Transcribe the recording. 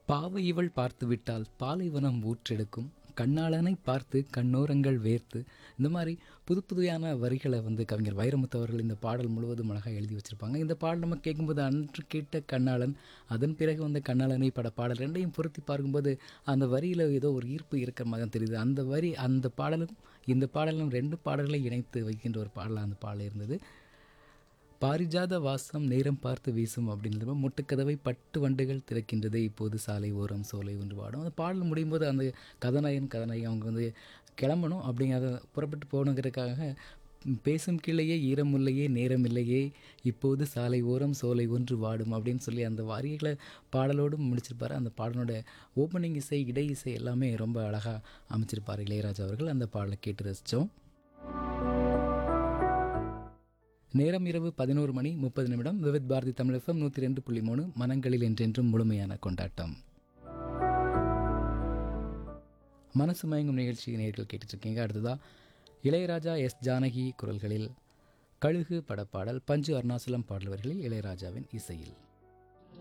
பாவை இவள் பார்த்து விட்டால் பாலைவனம் ஊற்றெடுக்கும் கண்ணாளனை பார்த்து கண்ணோரங்கள் வேர்த்து இந்த மாதிரி புது புதுவையான வரிகளை வந்து கவிஞர் வைரமுத்து அவர்கள் இந்த பாடல் முழுவதும் அழகாக எழுதி வச்சுருப்பாங்க இந்த பாடல் நம்ம கேட்கும்போது அன்று கேட்ட கண்ணாளன் அதன் பிறகு வந்த கண்ணாளனை பட பாடல் ரெண்டையும் பொருத்தி பார்க்கும்போது அந்த வரியில் ஏதோ ஒரு ஈர்ப்பு இருக்கிற மாதிரி தான் தெரியுது அந்த வரி அந்த பாடலும் இந்த பாடலும் ரெண்டு பாடல்களை இணைத்து வைக்கின்ற ஒரு பாடலாக அந்த பாடல் இருந்தது பாரிஜாத வாசம் நேரம் பார்த்து வீசும் அப்படின்றது முட்டுக்கதவை பட்டு வண்டுகள் திறக்கின்றது இப்போது சாலை ஓரம் சோலை ஒன்று பாடும் அந்த பாடல் முடியும் போது அந்த கதாநாயகன் கதாநாயகி அவங்க வந்து கிளம்பணும் அப்படிங்கிறத புறப்பட்டு போகணுங்கிறதுக்காக பேசும் கிளையே ஈரமுல்லையே நேரமில்லையே இப்போது சாலை ஓரம் சோலை ஒன்று வாடும் அப்படின்னு சொல்லி அந்த வாரிகளை பாடலோடு முடிச்சிருப்பாரு அந்த பாடலோட ஓப்பனிங் இசை இடை இசை எல்லாமே ரொம்ப அழகாக அமைச்சிருப்பார் இளையராஜா அவர்கள் அந்த பாடலை கேட்டு ரசித்தோம் நேரம் இரவு பதினோரு மணி முப்பது நிமிடம் விவித் பாரதி தமிழ் எஃப்எம் நூற்றி ரெண்டு புள்ளி மூணு மனங்களில் என்றென்றும் முழுமையான கொண்டாட்டம் மனசு மயங்கும் நிகழ்ச்சி நேர்கள் கேட்டுட்ருக்கீங்க அடுத்ததா இளையராஜா எஸ் ஜானகி குரல்களில் கழுகு படப்பாடல் பஞ்சு அருணாசலம் பாடல்வர்களில் இளையராஜாவின் இசையில்